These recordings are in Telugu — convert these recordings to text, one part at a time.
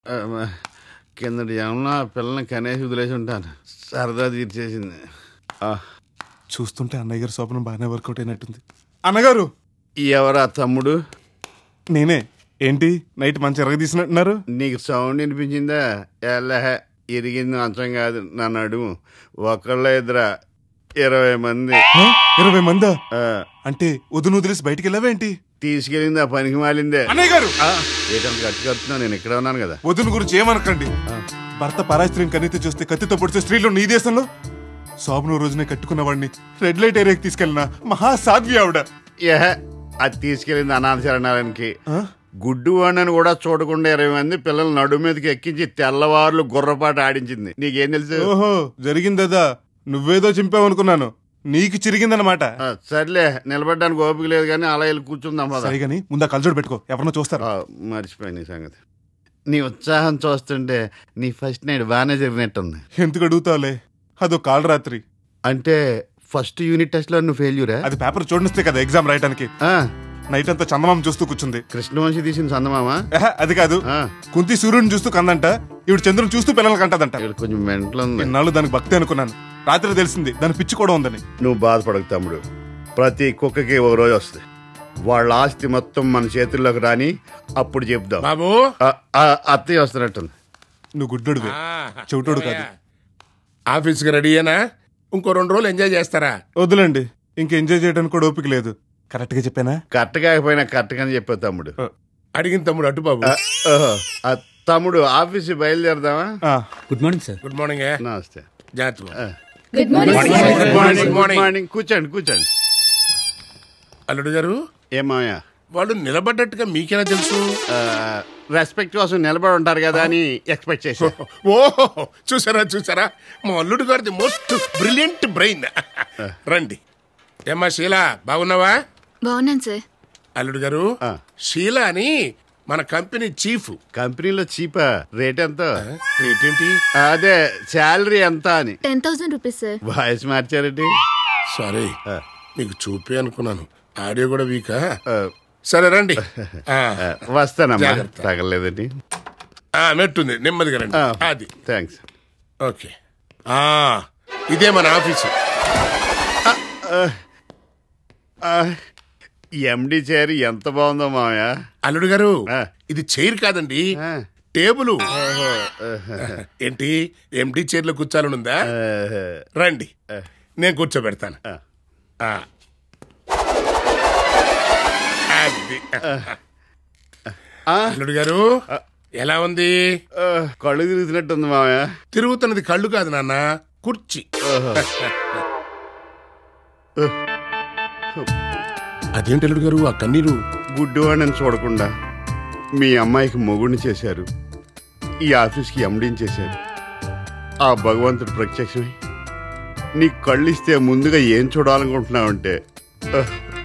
ఆ, మ- కిందటి జనంలో ఆ పిల్లని కనేసి వదిలేసి ఉంటాను సరదా తీర్చేసింది ఆ, చూస్తుంటే అన్నయ్య గారి స్వప్నం బాగానే వర్కౌట్ అయినట్టుంది అన్నగారు ఎవరా తమ్ముడు నేనే ఏంటి నైట్ మంచి ఎరగ తీసినట్టున్నారు నీకు సౌండ్ వినిపించిందా ఎలా ఇరిగింది మంచం కాదు నా నడుము ఒకళ్ళ ఇద్దరా ఇరవై మంది ఆ, ఇరవై మందా ఆ, అంటే వదును వదిలేసి బయటికి వెళ్ళావేంటి తీసుకెళ్ళింది ఆ పనికి మాలిందే అన్నయ్య గారు ఆ, ఏటంత గట్టి కడుతున్నా నేను ఇక్కడ ఉన్నాను కదా వదును గురించి ఏమనకండి భర్త పరాస్త్రీని కన్నెత్తి చూస్తే కత్తితో పొడిచే స్త్రీలు నీ దేశంలో శోభను రోజునే కట్టుకున్న వాడిని రెడ్ లైట్ ఏరియాకి తీసుకెళ్ళిన మహాసాధ్వి ఆవిడ ఏ అది తీసుకెళ్ళింది అనాథ శరణాలయానికి ఆ? గుడ్డు వాడిని కూడా చూడకుండా ఇరవై మంది పిల్లలు నడుము మీదకి ఎక్కించి తెల్లవారులు గుర్రపాటు ఆడించింది నీకేం తెలుసు ఓహో జరిగిందదా నువ్వేదో చింపావనుకున్నాను నీకు చిరిగిందనమాట ఆ, సర్లే నిలబడడానికి ఓపిక లేదు కానీ అలా వెళ్ళి కూర్చుందాం పద. సరే గాని ముందా కలజోడు పెట్టుకో ఎవరన్నా చూస్తారు ఆ, మర్చిపోయాను ఈ సంగతి నీ ఉత్సాహం చూస్తుంటే నీ ఫస్ట్ నైట్ బాగానే జరిగినట్టుంది ఎందుకు అడుగుతావులే అదో కాల్ రాత్రి అంటే ఫస్ట్ యూనిట్ టెస్ట్ లో నువ్వు ఫెయిల్యూరా అది పేపర్ చూడనిస్తే కదా ఎగ్జామ్ రాయడానికి నైట్ అంతా చందమామ చూస్తూ కూర్చుంది కృష్ణవంశీ తీసిన సందమామా ఎహ, అది కాదు ఆ, కుంతి సూర్యుడిని చూస్తూ కందంట ఇవి చంద్రుని చూస్తూ పిల్లలకి అంటదంట ఇక్కడ కొంచెం మెంటల్ ఉంది ఇన్నాళ్ళు దానికి భక్తి అనుకున్నాను రాత్రి తెలిసింది దాని పిచ్చి కూడా ఉందని నువ్వు బాధపడకు తమ్ముడు ప్రతి కుక్కకి ఒక రోజు వస్తుంది వాళ్ళ ఆస్తి మొత్తం మన చేతుల్లోకి రాని అప్పుడు చెప్దాం బాబు ఆ, ఆ, అత్తయ్య వస్తున్నట్టుంది నువ్వు గుడ్డోడువే చెవిటోడు కాదు ఆఫీస్కి రెడీయేనా ఇంకో రెండు రోజులు ఎంజాయ్ చేస్తారా వద్దులేండి ఇంక ఎంజాయ్ చేయడానికి కూడా ఓపిక లేదు కరెక్ట్ గా చెప్పానా కరెక్ట్ కాకపోయినా కరెక్ట్ అని చెప్పావు తమ్ముడు అడిగిన తమ్ముడు అటు బాబు ఆ, ఓహో. ఆ, తమ్ముడు ఆఫీస్ బయలుదేరదామా ఆ, good morning sir good morning నమస్తే జాగ్రత్త good good morning morning morning కూర్చోండి కూర్చోండి అల్లుడు గారు ఏమాయా వాళ్ళు నిలబడ్డట్టుగా మీకెలా తెలుసు రెస్పెక్ట్ కోసం నిలబడి ఉంటారు కదా అని ఎక్స్పెక్ట్ చేశా ఓహో చూసారా చూసారా మా అల్లుడు గారిది మోస్ట్ బ్రిలియంట్ బ్రెయిన్ రండి ఏమ్మా షీలా బాగున్నావా బాగున్నాను సార్ అల్లుడు గారు ఆ. షీలా అని మన కంపెనీ చీఫ్ కంపెనీలో చీపా రేట్ ఎంత రేట్ ఏంటి అదే శాలరీ ఎంత అని ten thousand rupees sir voice మార్చారండి సారీ ఆ. మీకు చూపే అనుకున్నాను ఆడియో కూడా వీకా ఆ, సరే రండి ఆ, ఆ, వస్తానమ్మా జాగ్రత్త. తగలేదండి ఆ, మెట్టుంది నెమ్మదిగా రండి అది థ్యాంక్స్ ఓకే ఆ, ఇదే మన ఆఫీసు ఎండి చైర్ ఎంత బాగుందో మామయ్య అల్లుడు గారు ఆ. ఇది చైర్ కాదండి ఆ. టేబుల్ ఏంటి ఎండి చైర్లో కూర్చోాలనుందా రండి నేను కూర్చోబెడతాను ఆ. ఆ. అది. ఆ, అల్లుడు గారు ఎలా ఉంది ఆ, కళ్ళు తిరుగుతున్నట్టుంది మామయ్య తిరుగుతున్నది కళ్ళు కాదు నాన్న కుర్చీ అదేంటి అల్లుడు గారు ఆ కన్నీరు గుడ్డివాడిని చూడకుండా మీ అమ్మాయికి మొగుడిని చేశారు ఈ ఆఫీస్కి ఎండిని చేశారు ఆ భగవంతుడు ప్రత్యక్షమై నీ కళ్ళు ఇస్తే ముందుగా ఏం చూడాలనుకుంటున్నావంటే ఆ,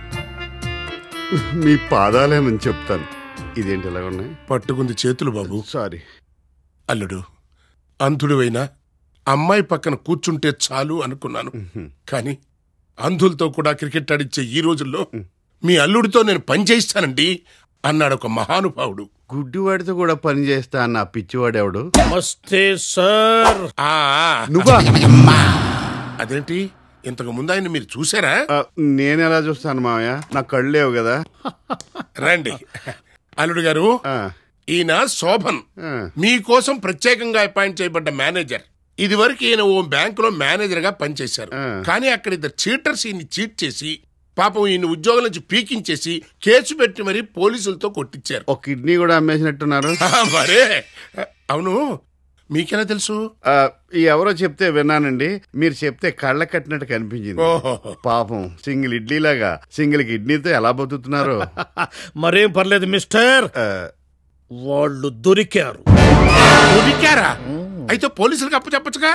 మీ పాదాలేనని చెప్తాను ఇదేంటి ఎలా ఉన్నాయి పట్టుకుంది చేతులు బాబు సారీ అల్లుడు అంధుడువైనా అమ్మాయి పక్కన కూర్చుంటే చాలు అనుకున్నాను కానీ అంధులతో కూడా క్రికెట్ ఆడిచ్చే ఈ రోజుల్లో మీ అల్లుడితో నేను పని చేయిస్తానండి అన్నాడు ఒక మహానుభావుడు గుడ్డివాడితో కూడా పని చేస్తా అన్న ఆ పిచ్చివాడెవడు నమస్తే సార్ ఆ నువ్వా అదేంటి ఇంతకు ముందు ఆయన మీరు చూసారా ఆ, నేను ఎలా చూస్తాను మామయ్య నా కళ్ళు లేవు కదా రండి అల్లుడు గారు ఆ, ఈయన శోభన్ ఆ. మీకోసం ప్రత్యేకంగా అపాయింట్ చేయబడ్డ మేనేజర్ ఇది వరకు ఈయన ఓ బ్యాంకులో మేనేజర్ గా పనిచేశారు ఆ. కానీ అక్కడ ఇద్దరు చీటర్స్ ఈయన్ని చీట్ చేసి పాపం ఈయన ఉద్యోగం నుంచి పీకించేసి కేసు పెట్టి మరీ పోలీసులతో కొట్టించారు ఒక కిడ్నీ కూడా అమ్మేసినట్టున్నారు ఆ, మరే అవును మీకెలా తెలుసు ఆ, ఈ ఎవరో చెప్తే విన్నానండి మీరు చెప్తే కళ్ళ కట్టినట్టు కనిపించింది ఓహో పాపం సింగిల్ ఇడ్లీ లాగా సింగిల్ కిడ్నీతో ఎలా బతుకుతున్నారు మరేం పర్లేదు మిస్టర్ ఆ, వాళ్ళు దొరికారు దొరికారా అయితే పోలీసులకు అప్పచెప్పచ్చుగా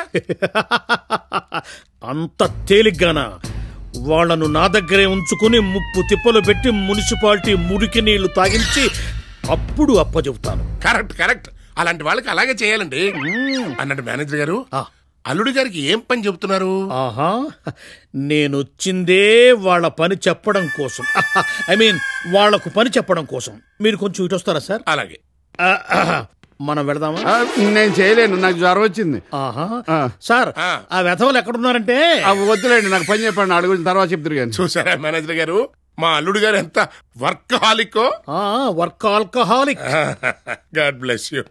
అంత తేలిగ్గానా వాళ్ళను నా దగ్గరే ఉంచుకుని ముప్పు తిప్పలు పెట్టి మున్సిపాలిటీ మురికి నీళ్లు తాగించి అప్పుడు అప్పచెబుతాను కరెక్ట్ కరెక్ట్ అలాంటి వాళ్ళకి అలాగే చేయాలండి అన్నట్టు మేనేజర్ గారు ఆ. అల్లుడి గారికి ఏం పని చెబుతున్నారు ఆహా నేనొచ్చిందే వాళ్ళ పని చెప్పడం కోసం ఐ మీన్ వాళ్లకు పని చెప్పడం కోసం మీరు కొంచెం ఇటు వస్తారా సార్ అలాగే ఆ, ఆహా. మనం వెళదామా ఆ, నేను చేయలేను నాకు జ్వరం వచ్చింది ఆహా ఆ. సార్ ఆ. ఆ వెధవలు ఎక్కడున్నారంటే ఆ, వద్దులేండి నాకు పని చెప్పండి అడుగు తర్వాత చెప్తారు కానీ చూసారా మేనేజర్ గారు మా అల్లుడు గారు ఎంత వర్క్ హాలికో ఆ work alcoholic God bless you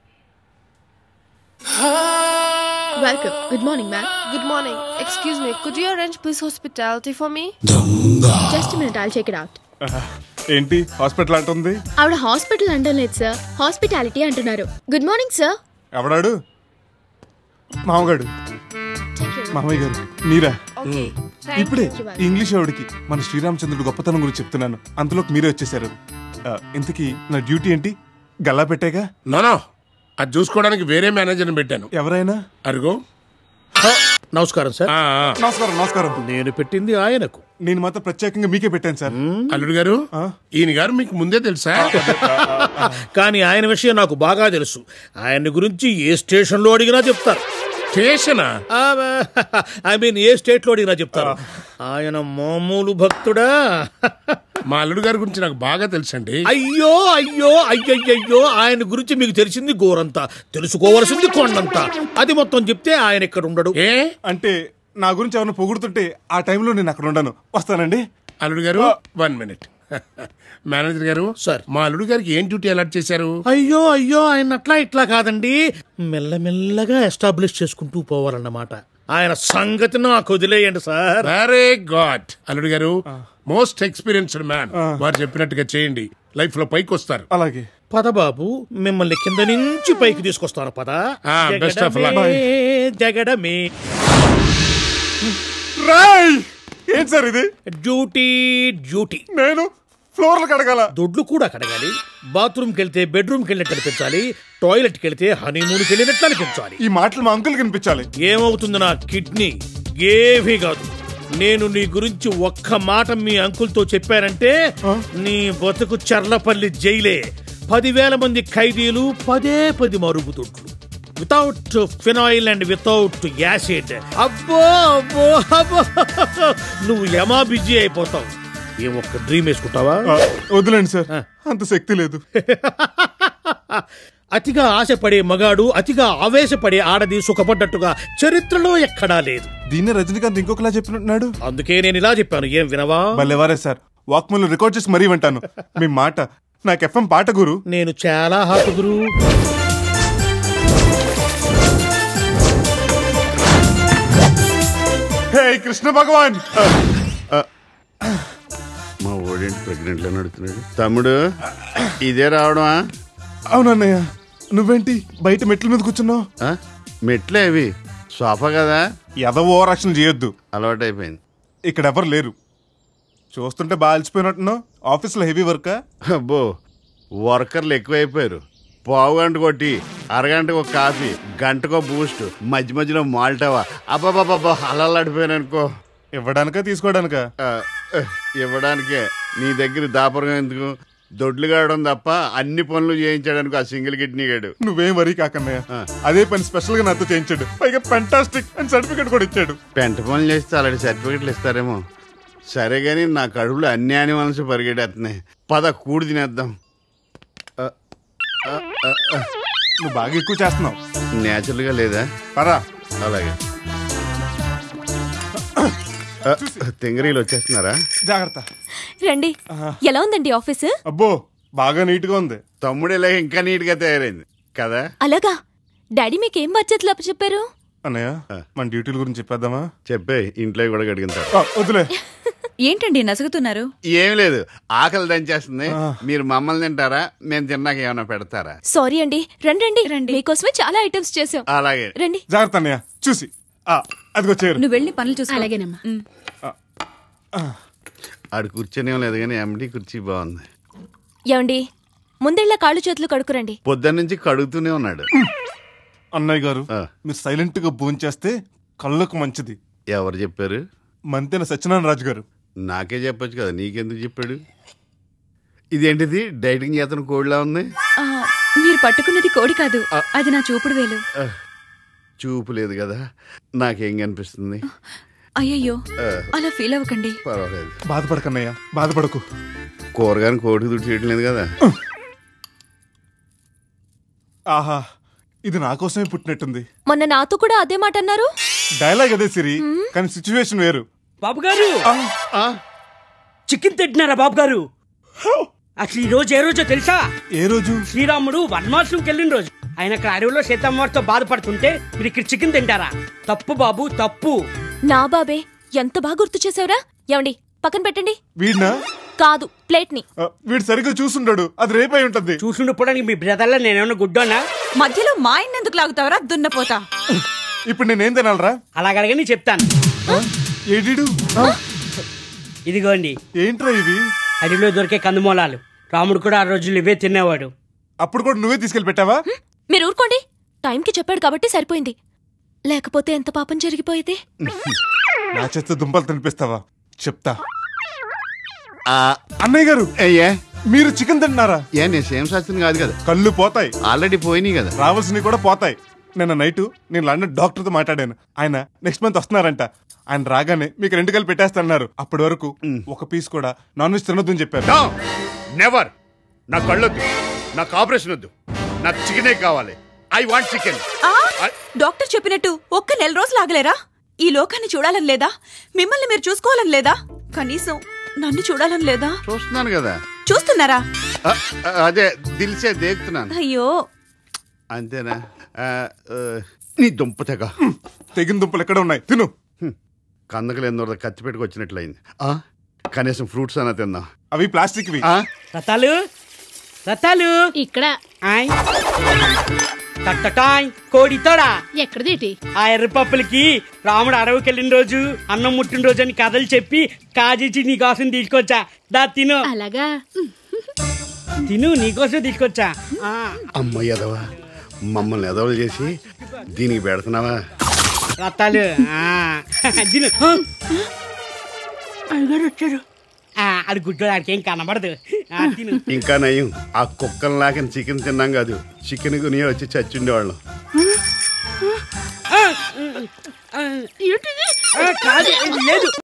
welcome good morning ma'am Good morning. Excuse me, could you arrange police hospitality for me? Just minute I'll check it out ఏంటి హాస్పిటల్ అంటుంది ఆవిడ హాస్పిటల్ అంటం లేదు సార్ హాస్పిటాలిటీ అంటున్నారు గుడ్ మార్నింగ్ సార్ ఎవడాడు మామగాడు మామయ్య గారు మీరా Okay. Thank ఇప్పుడే you, Val. ఇంగ్లీష్ ఆవిడకి మన శ్రీరామచంద్రుడు గొప్పతనం గురించి చెప్తున్నాను అంతలోకి మీరే వచ్చేసారు ఆ, ఇంతకీ నా డ్యూటీ ఏంటి గల్లా పెట్టాగా నోనో అది చూసుకోవడానికి వేరే మేనేజర్ని పెట్టాను ఎవరైనా అరుగో నమస్కారం సార్ ఆ, ఆ. నమస్కారం నమస్కారం నేను పెట్టింది ఆయనకు నేను మాత్రం ప్రత్యేకంగా మీకే పెట్టాను సార్ అల్లుడు గారు ఈయన గారు మీకు ముందే తెలుసా కానీ ఆయన విషయం నాకు బాగా తెలుసు ఆయన గురించి ఏ స్టేషన్లో అడిగినా చెప్తారు స్టేషనా ఐ మీన్ ఏ స్టేట్ లో అడిగినా చెప్తారు ఆయన మామూలు భక్తుడా మా అల్లుడు గారి గురించి నాకు బాగా తెలుసండి అయ్యో అయ్యో అయ్యయ్యో ఆయన గురించి మీకు తెలిసింది గోరంతా తెలుసుకోవలసింది కొండంతా అది మొత్తం చెప్తే ఆయన ఇక్కడ ఉండడు ఏ అంటే నా గురించి ఎవరిని పొగుడుతుంటే ఆ టైంలో నేను అక్కడ ఉండను వస్తానండి అల్లుడు గారు వన్ మినిట్ మేనేజర్ గారు సార్. మా అల్లుడు గారికి ఏం డ్యూటీ అలాట్ చేశారు అయ్యో అయ్యో ఆయన అట్లా ఇట్లా కాదండి మెల్లమెల్లగా ఎస్టాబ్లిష్ చేసుకుంటూ పోవాలన్నమాట ఆయన సంగతి నాకు వదిలేయండి సార్ వెరీ గాడ్ అల్లుడు గారు మోస్ట్ ఎక్స్పీరియన్స్డ్ మ్యాన్ వారు చెప్పినట్టుగా చేయండి లైఫ్ లో పైకి వస్తారు అలాగే పద బాబు మిమ్మల్ని కింద నుంచి పైకి తీసుకొస్తాను పద ఆ, best of luck. జగడమే, జగడమే రాయ్ ఏంటి సార్ ఇది డ్యూటీ డ్యూటీ నేను ఫ్లోర్లు కడగాల దొడ్లు కూడా కడగాలి బాత్రూమ్కి వెళ్తే బెడ్రూమ్కి వెళ్ళినట్టు అనిపించాలి టాయిలెట్కి వెళ్తే హనీమూన్కి వెళ్ళినట్లు అనిపించాలి ఈ మాటలు మా అంకుల్ కనిపించాలి ఏమవుతుంది నా కిడ్నీ ఏమీ కాదు నేను నీ గురించి ఒక్క మాట మీ అంకుల్తో చెప్పానంటే నీ బతుకు చర్లపల్లి జైలే పదివేల మంది ఖైదీలు పదే పది మరుగుదొడ్లు without phenyl and without acid అబ్బో అబ్బో అబ్బో నువ్వు యమా బిజీ అయిపోతావు ఏం ఒక్క డ్రీమ్ వేసుకుంటావా ఆ, వదిలేండి సార్ అంత శక్తి లేదు అతిగా ఆశపడే మగాడు అతిగా ఆవేశపడే ఆడది సుఖపడ్డట్టుగా చరిత్రలో ఎక్కడా లేదు దీన్నే రజనీకాంత్ ఇంకొకలా చెప్పినట్టున్నాడు అందుకే నేను ఇలా చెప్పాను ఏం వినవా భలేవారే సార్ వాక్మన్ రికార్డ్ చేసి మరీ వింటాను మీ మాట నాకు ఎఫ్ఎం పాట గురు నేను చాలా హాపు గురు హే కృష్ణ భగవాన్ మా ఓడేంటి ప్రెగ్నెంట్ లో నడుతున్నాడు తమ్ముడు ఇదే రావడమా అవునన్నయ్య నువ్వేంటి బయట మెట్ల మీద కూర్చున్నావు ఆ? మెట్లే అవి సోఫా కదా ఎద ఓవర్ యాక్షన్ చేయొద్దు అలవాటైపోయింది ఇక్కడ ఎవరు లేరు చూస్తుంటే బాగా అలసిపోయినట్టున్నావు ఆఫీస్లో హెవీ వర్కా అబ్బో వర్కర్లు ఎక్కువైపోయారు పావు గంట కొట్టి అరగంటకు ఒక కాఫీ గంటకో బూస్ట్ మధ్య మధ్యలో మాల్టావా అబ్బాబాబా అలలాడిపోయాను అనుకో ఇవ్వడానికా తీసుకోవడానికా ఆ, ఇవ్వడానికే నీ దగ్గర దాపరం ఎందుకు దొడ్లు కావడం తప్ప అన్ని పనులు చేయించడానికి ఆ సింగిల్ కిడ్నీ గాడు నువ్వేం వరీ కాకన్నయ్య అదే పని స్పెషల్ గా నాతో చేయించాడు పైగా ఫెంటాస్టిక్ అని సర్టిఫికెట్ కూడా ఇచ్చాడు పెంట పనులు చేస్తే అలాంటి సర్టిఫికెట్లు ఇస్తారేమో సరే కానీ నా కడుపులో అన్ని యానిమల్స్ పరిగెడేస్తున్నాయి పద కూడి తినేద్దాం నువ్వు బాగా ఎక్కువ చేస్తున్నావు నేచురల్గా లేదా పరా అలాగే ఆ, తింగరీలు వచ్చేస్తున్నారా జాగ్రత్త రండి ఎలా ఉందండి ఆఫీసు అబ్బో బాగా నీట్ గా ఉంది తమ్ముడు ఇలా ఇంకా నీట్గా తయారైంది కదా అలాగా డాడీ మీకేం బాధ్యతలు అప్పచెప్పారు అన్నయ్య మన డ్యూటీల గురించి చెప్పేద్దామా చెప్పే ఇంట్లో కూడా గడిగింటారు ఆ, వదిలే ఏంటండి నసుగుతున్నారు ఏం లేదు ఆకలి దంచేస్తుంది మీరు మమ్మల్ని తింటారా మేము తిన్నాక ఏమైనా పెడతారా సారీ అండి రండి రండి రండి మీకోసమే చాలా ఐటమ్స్ చేసాం అలాగే రండి జాగ్రత్త అన్నయ్య చూసి ఆ, అదిగో చేరు నువ్వు వెళ్ళి పనులు చూసుకో అలాగేనమ్మా ఆడు కూర్చొని లేదు కానీ ఎండి కుర్చీ బాగుంది ఏమండి ముందెళ్ళ కాళ్ళు చేతులు కడుకురండి పొద్దున్న నుంచి కడుగుతూనే ఉన్నాడు అన్నయ్య గారు ఆ. మీరు సైలెంట్ గా భోంచేస్తే కళ్ళకు మంచిది ఎవరు చెప్పారు మంతెన సత్యనారాయణ రాజు గారు నాకే చెప్పొచ్చు కదా నీకెందుకు చెప్పాడు ఇదేంటిది డైటింగ్ చేతన కోడిలా ఉంది ఆ, మీరు పట్టుకున్నది కోడి కాదు అది నా చూపుడు వేలు చూపు లేదు కదా నాకేం కనిపిస్తుంది అయ్యయ్యో ఆ, అలా ఫీల్ అవ్వకండి పర్వాలేదు బాధపడకన్నయ్య బాధపడకు కూరగాయని కోడికి దుడి చేయడం లేదు కదా ఆహా ఇది నా కోసమే పుట్టినట్టుంది మొన్న నాతో కూడా అదే మాట అన్నారు డైలాగ్ అదే సిరి కానీ సిచ్యువేషన్ వేరు బాబు గారు ఆ, చికెన్ తింటున్నారా బాబు గారు అసలు ఈ రోజు ఏ రోజో తెలుసా ఏ రోజు శ్రీరాముడు వనవాసంకి వెళ్ళిన రోజు ఆయన అక్కడ అడవిలో సీతమ్మవారితో బాధపడుతుంటే మీరు ఇక్కడ చికెన్ తింటారా తప్పు బాబు తప్పు నా బాబే ఎంత బాగా గుర్తు చేసావురా ఏమండి పక్కన పెట్టండి వీడినా కాదు ప్లేట్ ని ఆ, వీడు సరిగ్గా చూసుండడు అది రేపై ఉంటది చూసుండిపోవడానికి మీ బ్రదర్లో నేనేమన్నా గుడ్డోనా మధ్యలో మా ఆయన ఎందుకు లాగుతావరా దున్నపోతా ఇప్పుడు నేనేం తినాలరా అలాగడగని చెప్తాను ఏడిడు ఇదిగోండి ఏంట్రా ఇవి అడవిలో దొరికే కందుమూలాలు రాముడు కూడా ఆ రోజులు ఇవే తినేవాడు అప్పుడు కూడా నువ్వే తీసుకెళ్లి పెట్టావా మీరు ఊరుకోండి టైంకి చెప్పాడు కాబట్టి సరిపోయింది లేకపోతే ఎంత పాపం జరిగిపోయేది నా చేస్తే దుంపలు తినిపిస్తావా చెప్తా ఆ, అన్నయ్య గారు అయ్యే మీరు చికెన్ తింటున్నారా ఏ నేను సేమ్ శాస్త్రం కాదు కదా కళ్ళు పోతాయి ఆల్రెడీ పోయినాయి కదా రావాల్సినవి కూడా పోతాయి నిన్న నైట్ నేను లండన్ డాక్టర్తో మాట్లాడాను ఆయన నెక్స్ట్ మంత్ వస్తున్నారంట ఆయన రాగానే మీకు రెండు కలిపి పెట్టేస్తున్నారు అప్పటి వరకు ఒక పీస్ కూడా నాన్ వెజ్ తినొద్దని చెప్పారు నెవర్ నా కళ్ళొద్దు నాకు ఆపరేషన్ వద్దు నాకు చికెనే కావాలి ఐ వాంట్ చికెన్ ఆ, డాక్టర్ చెప్పినట్టు ఒక్క నెల రోజులు ఆగలేరా ఈ లోకాన్ని చూడాలని లేదా మిమ్మల్ని మీరు చూసుకోవాలని లేదా కనీసం నన్ను చూడాలని లేదా చూస్తున్నాను కదా చూస్తున్నారా ఆ, ఆ, అదే దిల్సే దేగుతున్నాను అయ్యో అంతేనా ఆ, ఆ, నీ దుంప తెగ తెగిన దుంపలు ఎక్కడ ఉన్నాయి తిను కందకలు ఎన్నో కత్తి పెట్టుకు వచ్చినట్లయింది ఆ, కనీసం ఫ్రూట్స్ అన్నా తిందాం అవి ప్లాస్టిక్ వి ఆ? రతాలు రతాలు ఇక్కడ ఆయ్ టట్టటాయ్ కోడి తోడా ఎక్కడదేటి ఆ ఎర్రపప్పులకి రాముడు అడవికి వెళ్ళిన రోజు అన్నం ముట్టిన రోజు అని కథలు చెప్పి కాజేసి నీకోసం తీసుకొచ్చా దా తిను అలాగా తిను నీకోసం తీసుకొచ్చా ఆ, అమ్మ ఎదవా మమ్మల్ని ఎదవలు చేసి దీనికి పెడుతున్నావా రత్తాలు ఆ, తిను అయ్యగారు వచ్చారు ఆ, అది గుడ్డు ఆడికి ఏం కనబడదు ఆ, తిను ఇంకా నయం ఆ కుక్కలు లాగిన చికెన్ తిన్నాం కాదు చికెన్ కొని వచ్చి చచ్చుండేవాళ్ళం ఆ, కాదు లేదు